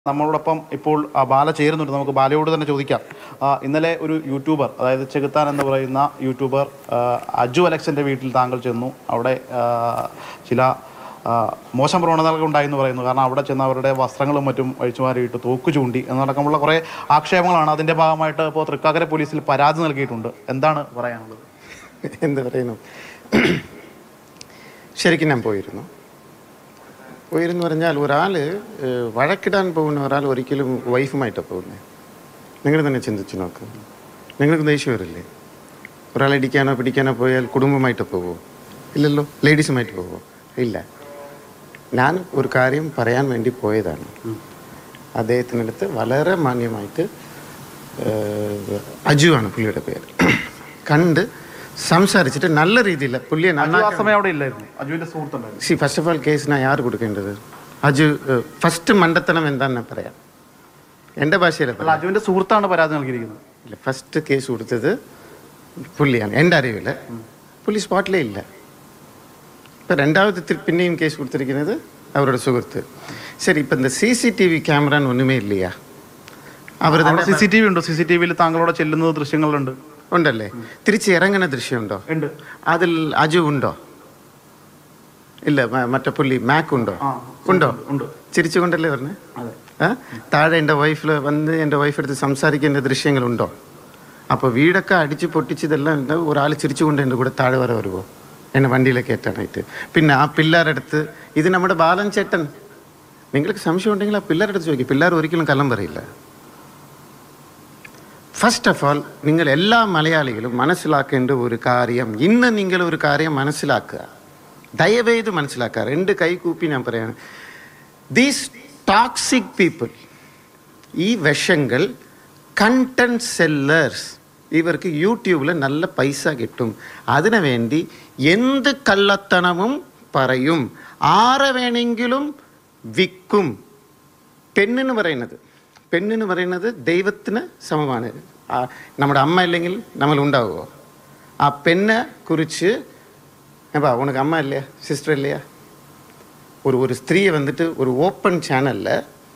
നമ്മളോടൊപ്പം ഇപ്പോൾ ആ, ബാല ചേരുന്നുണ്ട് നമുക്ക് ബാലയോട് തന്നെ ചോദിക്കാം ആ, ഇന്നലെ ഒരു യൂട്യൂബർ അതായത് ചെകുത്താൻ എന്ന് പറയുന്ന യൂട്യൂബർ ആ, അജു അലക്സിൻ്റെ വീട്ടിൽ താങ്കൾ ചെന്നു അവിടെ ആ, ചില ആ, മോശം പ്രവണതകൾ ഉണ്ടായെന്ന് പറയുന്നു കാരണം അവിടെ ചെന്ന് അവരുടെ വസ്ത്രങ്ങളും മറ്റും അഴിച്ചുമാരിയിട്ട് തോക്ക് ചൂണ്ടി എന്നടക്കമുള്ള കുറേ ആക്ഷേപങ്ങളാണ് അതിൻ്റെ ഭാഗമായിട്ട് ഇപ്പോൾ തൃക്കാക്കര പോലീസിൽ പരാതി നൽകിയിട്ടുണ്ട് എന്താണ് പറയാനുള്ളത് എന്ത് പറയുന്നു ശരിക്കും ഞാൻ പോയിരുന്നു പോയിരുന്നു പറഞ്ഞാൽ ഒരാൾ വഴക്കിടാൻ പോകുന്ന ഒരാൾ ഒരിക്കലും വൈഫുമായിട്ടാണ് പോകുന്നത് നിങ്ങൾ തന്നെ ചിന്തിച്ചു നോക്ക് നിങ്ങൾക്ക് ദേഷ്യം വരില്ലേ ഒരാളെ ഇടിക്കാനോ പിടിക്കാനോ പോയാൽ കുടുംബമായിട്ട് പോകുമോ ഇല്ലല്ലോ ലേഡീസുമായിട്ട് പോകുമോ ഇല്ല ഞാൻ ഒരു കാര്യം പറയാൻ വേണ്ടി പോയതാണ് അദ്ദേഹത്തിനടുത്ത് വളരെ മാന്യമായിട്ട് ഏഹ്, അജു ആണ് പുള്ളിയുടെ പേര് കണ്ട് സംസാരിച്ചിട്ട് നല്ല രീതിയിൽ പുള്ളിയെ അജു നന്നാക്കാൻ ആ സമയം അവിടെ ഇല്ലായിരുന്നു അജുവിൻ്റെ സുഹൃത്തുണ്ടായിരുന്നു see first of all case ഞാൻ ആര് കൊടുക്കേണ്ടത് അജു ഫസ്റ്റ് മണ്ടത്തനം എന്താണെന്ന് പറയാം എൻ്റെ ഭാഷയിൽ അല്ല അജുവിൻ്റെ സുഹൃത്താണ് പരാതി നൽകിയിരിക്കുന്നത് ഇല്ല ഫസ്റ്റ് കേസ് കൊടുത്തത് പുള്ളിയാണ് എൻ്റെ അറിവിൽ പുള്ളി സ്പോട്ടിലേ ഇല്ല ഇപ്പം രണ്ടാമത് തി- പിന്നെയും കേസ് കൊടുത്തിരിക്കുന്നത് അവരുടെ സുഹൃത്ത് ശരി ഇപ്പം இந்த சிசிடிவி ക്യാമറ ഒന്നുമേ ഇല്ലയാ അവർ അവിടെ സി സി ടി വി ഉണ്ട് സി സി ടി വിയിൽ താങ്കളോട് ചെല്ലുന്നത് ദൃശ്യങ്ങളുണ്ട് ഉണ്ടല്ലേ തിരിച്ച് ഇറങ്ങുന്ന ദൃശ്യമുണ്ടോ ഉണ്ട് അതിൽ അജു ഉണ്ടോ ഇല്ല മ- മറ്റേ പുള്ളി മാക്ക് ഉണ്ടോ ആ, ഉണ്ടോ ഉണ്ട് ചിരിച്ചുകൊണ്ടല്ലേ പറഞ്ഞേ അതെ ആ? താഴെ എൻ്റെ വൈഫിൽ വന്ന് എൻ്റെ വൈഫെടുത്ത് സംസാരിക്കേണ്ട ദൃശ്യങ്ങളുണ്ടോ അപ്പോൾ വീടൊക്കെ അടിച്ച് പൊട്ടിച്ചതെല്ലാം ഉണ്ട് ഒരാൾ ചിരിച്ചുകൊണ്ട് എൻ്റെ കൂടെ താഴെ വരെ വരുമോ എന്നെ വണ്ടിയിലേക്ക് കയറ്റാനായിട്ട് പിന്നെ ആ പിള്ളേരടുത്ത് ഇത് നമ്മുടെ ബാലൻ ചേട്ടൻ നിങ്ങൾക്ക് സംശയം ഉണ്ടെങ്കിൽ ആ പിള്ളേരടുത്ത് ചോദിക്കും പിള്ളേർ ഒരിക്കലും കള്ളം പറയില്ല ഫസ്റ്റ് ഓഫ് ഓൾ നിങ്ങൾ എല്ലാ മലയാളികളും മനസ്സിലാക്കേണ്ട ഒരു കാര്യം ഇന്ന് നിങ്ങൾ ഒരു കാര്യം മനസ്സിലാക്കുക ദയവേത് മനസ്സിലാക്കുക രണ്ട് കൈ കൂപ്പി ഞാൻ പറയാണ് ദീസ് ടോക്സിക് പീപ്പിൾ ഈ വിഷങ്ങൾ കണ്ടന്റ് സെല്ലേഴ്സ് ഇവർക്ക് യൂട്യൂബിൽ നല്ല പൈസ കിട്ടും അതിനു വേണ്ടി എന്ത് കള്ളത്തനവും പറയും ആരെ വേണമെങ്കിലും വിൽക്കും പെണ്ണെന്ന് പറയുന്നത് പെണ്ണെന്ന് പറയുന്നത് ദൈവത്തിന് സമമാണ് ആ, നമ്മുടെ അമ്മ ഇല്ലെങ്കിൽ നമ്മൾ ഉണ്ടാവുമോ ആ പെണ്ണെ കുറിച്ച് ஏப்பா உனக்கு அம்மா இல்லையா சிஸ்டர் இல்லையா ஒரு ஒரு ஸ்திரீயை வந்துட்டு ஒரு ஓப்பன் சேனலில்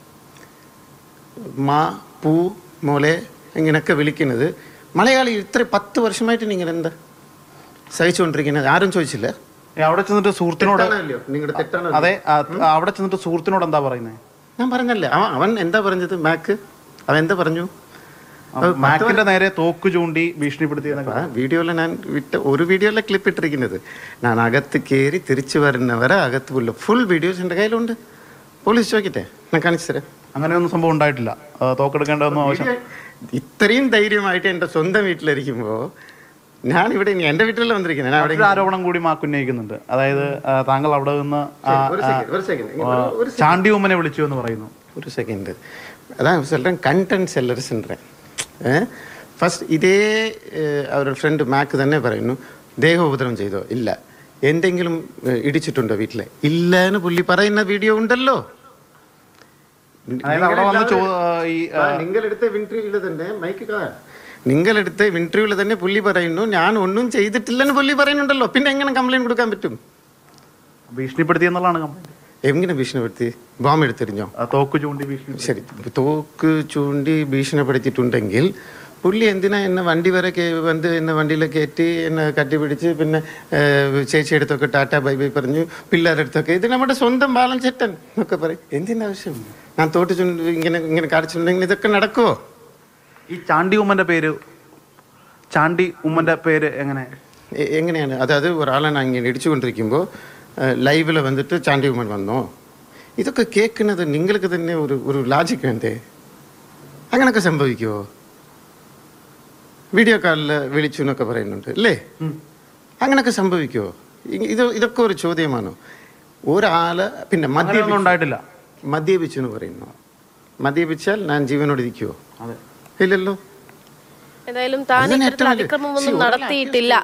മാ പൂ മോലെ ഇങ്ങനെയൊക്കെ വിളിക്കുന്നത് മലയാളി ഇത്ര പത്ത് വർഷമായിട്ട് നിങ്ങൾ എന്താ സഹിച്ചുകൊണ്ടിരിക്കുന്നത് ആരും ചോദിച്ചില്ല ഏ, അവിടെ ചെന്നിട്ട് സുഹൃത്തിനോട് നിങ്ങളുടെ തെറ്റാണോ അതെ ആ, അവിടെ ചെന്നിട്ട് സുഹൃത്തിനോട് എന്താ പറയുന്നത് ഞാൻ പറഞ്ഞല്ലേ അവൻ അവൻ എന്താ പറഞ്ഞത് മാക്ക് അവൻ എന്താ പറഞ്ഞു മാക്കിന്റെ നേരെ തോക്ക് ചൂണ്ടി ഭീഷണിപ്പെടുത്തി എന്നൊക്കെ ആ വീഡിയോയിൽ ഞാൻ വിട്ട ഒരു വീഡിയോയിലെ ക്ലിപ്പ് ഇട്ടിരിക്കുന്നത് ഞാൻ അകത്ത് കയറി തിരിച്ചു വരുന്നവരെ അകത്ത് ഉള്ള ഫുൾ വീഡിയോസ് എൻ്റെ കയ്യിലുണ്ട് പോലീസ് ചോദിക്കട്ടെ ഞാൻ കാണിച്ചു തരാം അങ്ങനെയൊന്നും സംഭവം ഉണ്ടായിട്ടില്ല ആ, തോക്കെടുക്കേണ്ടതൊന്നും ആവശ്യം ഇത്രയും ധൈര്യമായിട്ട് എൻ്റെ സ്വന്തം വീട്ടിലിരിക്കുമ്പോൾ ഞാൻ ഇവിടെ ഇനി എൻ്റെ വീട്ടിലല്ല വന്നിരിക്കുന്നത് ഞാൻ അവിടെ മറ്റൊരു ആരോപണം കൂടി മാക്ക് ഉന്നയിക്കുന്നുണ്ട് അതായത് ആ, താങ്കൾ അവിടെ നിന്ന് ആ, ഒരു ആ, സെക്കൻഡ് ഒരു സെക്കൻഡ് ആ, ചാണ്ടി ഉമ്മനെ വിളിച്ചു എന്ന് പറയുന്നു ஒரு செகண்டு அதான் சொல்கிறேன் கண்டென்ட் செல்லர்ஸ்ன்றேன் ഫസ്റ്റ് ഇതേ ഏഹ്, അവരുടെ ഫ്രണ്ട് മാക്ക് തന്നെ പറയുന്നു ദേഹോപദ്രവം ചെയ്തോ ഇല്ല എന്തെങ്കിലും ഏഹ്, ഇടിച്ചിട്ടുണ്ടോ വീട്ടിൽ ഇല്ല എന്ന് പുള്ളി പറയുന്ന വീഡിയോ ഉണ്ടല്ലോ അതായത് അവിടെ വന്ന് ചോ ആ, ഈ ആ, നിങ്ങളെടുത്ത ഇന്റർവ്യൂവിൽ തന്നെ മൈക്ക് നിങ്ങളെടുത്ത ഇന്റർവ്യൂവിൽ തന്നെ പുള്ളി പറയുന്നു ഞാൻ ഒന്നും ചെയ്തിട്ടില്ലെന്ന് പുള്ളി പറയുന്നുണ്ടല്ലോ പിന്നെ എങ്ങനെ കംപ്ലൈന്റ് കൊടുക്കാൻ പറ്റും ഭീഷണിപ്പെടുത്തി എന്നുള്ളതാണ് കംപ്ലൈന്റ് എങ്ങനെ ഭീഷണിപ്പെടുത്തി ബോംബ് എടുത്തെറിഞ്ഞോ ആ, തോക്ക് ചൂണ്ടി ഭീഷണി ശരി തോക്ക് ചൂണ്ടി ഭീഷണിപ്പെടുത്തിയിട്ടുണ്ടെങ്കിൽ പുള്ളി എന്തിനാ എന്നെ വണ്ടി വരെ കേ വന്ന് എന്നെ വണ്ടിയിൽ കയറ്റി എന്നെ കട്ടിപ്പിടിച്ച് പിന്നെ ഏഹ്, ചേച്ചിയുടെ അടുത്തൊക്കെ ടാറ്റ ബൈ ബൈ പറഞ്ഞു പിള്ളേരുടെ അടുത്തൊക്കെ ഇത് നമ്മുടെ സ്വന്തം ബാലൻ ചേട്ടൻ എന്നൊക്കെ പറയും എന്തിൻ്റെ ആവശ്യം ഞാൻ തോട്ട് ചുണ്ട് ഇങ്ങനെ ഇങ്ങനെ കാണിച്ചിട്ടുണ്ടെങ്കിൽ ഇതൊക്കെ നടക്കുമോ ഈ ചാണ്ടി ഉമ്മന്റെ പേര് ചാണ്ടി ഉമ്മന്റെ പേര് എങ്ങനെ എ- എങ്ങനെയാണ് അതായത് ഒരാളെ ഞാൻ ഇങ്ങനെ ഇടിച്ചുകൊണ്ടിരിക്കുമ്പോൾ ലൈവിൽ വന്നിട്ട് ചാണ്ടി ഉമ്മൻ വന്നോ ഇതൊക്കെ കേൾക്കുന്നത് നിങ്ങൾക്ക് തന്നെ ഒരു ഒരു ലാജിക് വേണ്ടേ അങ്ങനൊക്കെ സംഭവിക്കുമോ വീഡിയോ കോളിൽ വിളിച്ചു എന്നൊക്കെ പറയുന്നുണ്ട് അല്ലേ അങ്ങനൊക്കെ സംഭവിക്കുമോ ഇ- ഇത് ഇതൊക്കെ ഒരു ചോദ്യമാണോ ഒരാള് പിന്നെ മദ്യ അങ്ങനെയൊന്നും ഉണ്ടായിട്ടില്ല മദ്യപിച്ചു എന്ന് പറയുന്നു മദ്യപിച്ചാൽ ഞാൻ ജീവനോട് ഇരിക്കുമോ അതെ ഇല്ലല്ലോ എന്തായാലും താൻ അതിന് ഇത്തരത്തിൽ ഏറ്റവും വലിയ- അതിക്രമമൊന്നും See, ഒരാളെ നടത്തിയിട്ടില്ല